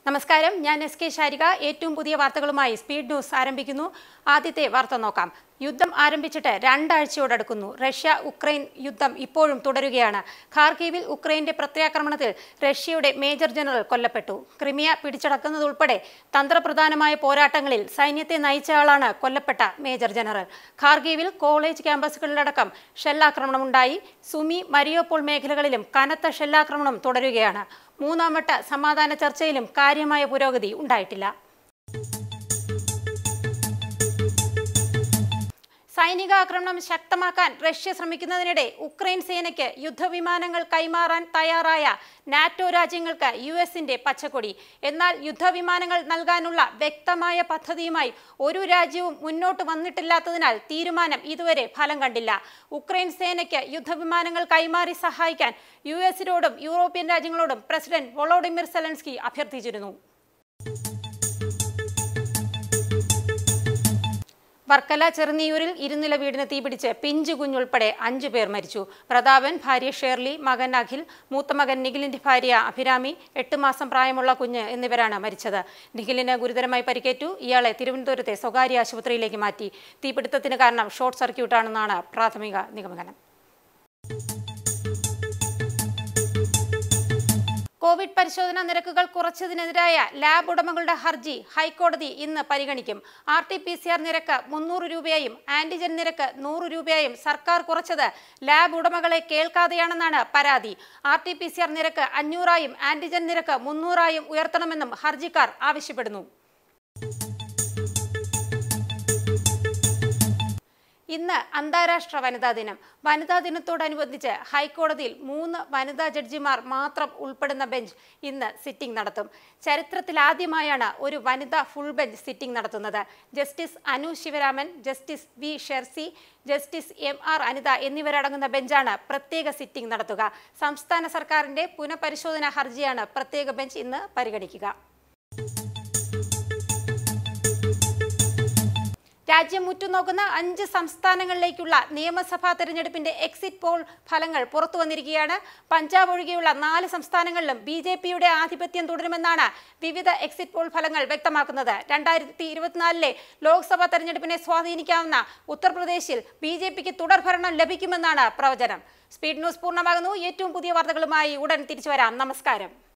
നമസ്കാരം ഞാൻ S K Sarika ഏറ്റവും പുതിയ വാർത്തകളുമായി സ്പീഡ് ന്യൂസ് ആരംഭിക്കുന്നു ആദ്യത്തെ വാർത്ത നോക്കാം യുദ്ധം ആരംഭിച്ചിട്ട് രണ്ടാഴ്ചയോടടുക്കുന്നു റഷ്യ ഉക്രൈൻ യുദ്ധം ഇപ്പോഴും തുടരുകയാണ് ഖാർക്കീവിൽ ഉക്രൈന്റെ പ്രത്യാക്രമണത്തിൽ റഷ്യയുടെ മേജർ ജനറൽ കൊല്ലപ്പെട്ടു ക്രിമിയ പിടിച്ചടക്കുന്നതുൾപ്പെടെ തന്ത്രപ്രധാനമായ പോരാട്ടങ്ങളിൽ സൈന്യത്തെ നയിച്ച ആളാണ് കൊല്ലപ്പെട്ട മേജർ ജനറൽ ഖാർക്കീവിൽ കോളേജ് ക്യാമ്പസുകളിലടക്കം ഷെല്ലാക്രമണമുണ്ടായി സുമി മരിയോപോൾ മേഖലകളിലും കനത്ത ഷെല്ലാക്രമണം തുടരുകയാണ് മൂന്നാം വട്ട സമാധാന ചർച്ചയിലും കാര്യമായ പുരോഗതി ഉണ്ടായിട്ടില്ല സൈനികാക്രമണം ശക്തമാക്കാൻ റഷ്യ ശ്രമിക്കുന്നതിനിടെ ഉക്രൈൻ സേനയ്ക്ക് യുദ്ധവിമാനങ്ങൾ കൈമാറാൻ തയ്യാറായ നാറ്റോ രാജ്യങ്ങൾക്ക് യു എസിന്റെ പച്ചക്കൊടി എന്നാൽ യുദ്ധവിമാനങ്ങൾ നൽകാനുള്ള വ്യക്തമായ പദ്ധതിയുമായി ഒരു രാജ്യവും മുന്നോട്ട് വന്നിട്ടില്ലാത്തതിനാൽ തീരുമാനം ഇതുവരെ ഫലം കണ്ടില്ല ഉക്രൈൻ സേനയ്ക്ക് യുദ്ധവിമാനങ്ങൾ കൈമാറി സഹായിക്കാൻ യു എസിനോടും യൂറോപ്യൻ രാജ്യങ്ങളോടും പ്രസിഡന്റ് വൊളോഡിമിർ സെലൻസ്കി അഭ്യർത്ഥിച്ചിരുന്നു വർക്കല ചെറുനിയൂരിൽ ഇരുനില വീടിന് തീപിടിച്ച് പിഞ്ചു കുഞ്ഞുൾപ്പെടെ അഞ്ചു പേർ മരിച്ചു പ്രതാപൻ ഭാര്യ ഷേർലി മകൻ അഖിൽ മൂത്തമകൻ നിഖിലിന്റെ ഭാര്യ അഭിരാമി എട്ട് മാസം പ്രായമുള്ള കുഞ്ഞ് എന്നിവരാണ് മരിച്ചത് നിഖിലിന് ഗുരുതരമായി പരിക്കേറ്റു ഇയാളെ തിരുവനന്തപുരത്തെ സ്വകാര്യ ആശുപത്രിയിലേക്ക് മാറ്റി തീപിടുത്തത്തിന് കാരണം ഷോർട്ട് സർക്യൂട്ടാണെന്നാണ് പ്രാഥമിക നിഗമനം കോവിഡ് പരിശോധനാ നിരക്കുകൾ കുറച്ചതിനെതിരായ ലാബ് ഉടമകളുടെ ഹർജി ഹൈക്കോടതി ഇന്ന് പരിഗണിക്കും R T P C R നിരക്ക് മുന്നൂറ് രൂപയായും ആന്റിജൻ നിരക്ക് നൂറ് രൂപയായും സർക്കാർ കുറച്ചത് ലാബ് ഉടമകളെ കേൾക്കാതെയാണെന്നാണ് പരാതി R T P C R നിരക്ക് അഞ്ഞൂറായും ആന്റിജൻ നിരക്ക് മുന്നൂറായും ഉയർത്തണമെന്നും ഹർജിക്കാർ ആവശ്യപ്പെടുന്നു ഇന്ന് അന്താരാഷ്ട്ര വനിതാ ദിനം വനിതാ ദിനത്തോടനുബന്ധിച്ച് ഹൈക്കോടതിയിൽ മൂന്ന് വനിതാ ജഡ്ജിമാർ മാത്രം ഉൾപ്പെടുന്ന ബെഞ്ച് ഇന്ന് സിറ്റിംഗ് നടത്തും ചരിത്രത്തിലാദ്യമായാണ് ഒരു വനിതാ ഫുൾ ബെഞ്ച് സിറ്റിംഗ് നടത്തുന്നത് justice Anu Sivaraman justice V Shircy justice M R Anitha എന്നിവരടങ്ങുന്ന ബെഞ്ചാണ് പ്രത്യേക സിറ്റിംഗ് നടത്തുക സംസ്ഥാന സർക്കാരിന്റെ പുനഃപരിശോധനാ ഹർജിയാണ് പ്രത്യേക ബെഞ്ച് ഇന്ന് പരിഗണിക്കുക രാജ്യം ഉറ്റുനോക്കുന്ന അഞ്ച് സംസ്ഥാനങ്ങളിലേക്കുള്ള നിയമസഭാ തെരഞ്ഞെടുപ്പിന്റെ എക്സിറ്റ് പോൾ ഫലങ്ങൾ പുറത്തു വന്നിരിക്കുകയാണ് പഞ്ചാബ് ഒഴികെയുള്ള നാല് സംസ്ഥാനങ്ങളിലും ബി ജെ പിയുടെ ആധിപത്യം തുടരുമെന്നാണ് വിവിധ എക്സിറ്റ് പോൾ ഫലങ്ങൾ വ്യക്തമാക്കുന്നത് രണ്ടായിരത്തി ഇരുപത്തിനാലിലെ ലോക്സഭാ തെരഞ്ഞെടുപ്പിനെ സ്വാധീനിക്കാവുന്ന ഉത്തർപ്രദേശിൽ ബി ജെ പിക്ക് തുടർഭരണം ലഭിക്കുമെന്നാണ് പ്രവചനം സ്പീഡ് ന്യൂസ് പൂർണ്ണമാകുന്നു ഏറ്റവും പുതിയ വാർത്തകളുമായി ഉടൻ തിരിച്ചു വരാം നമസ്കാരം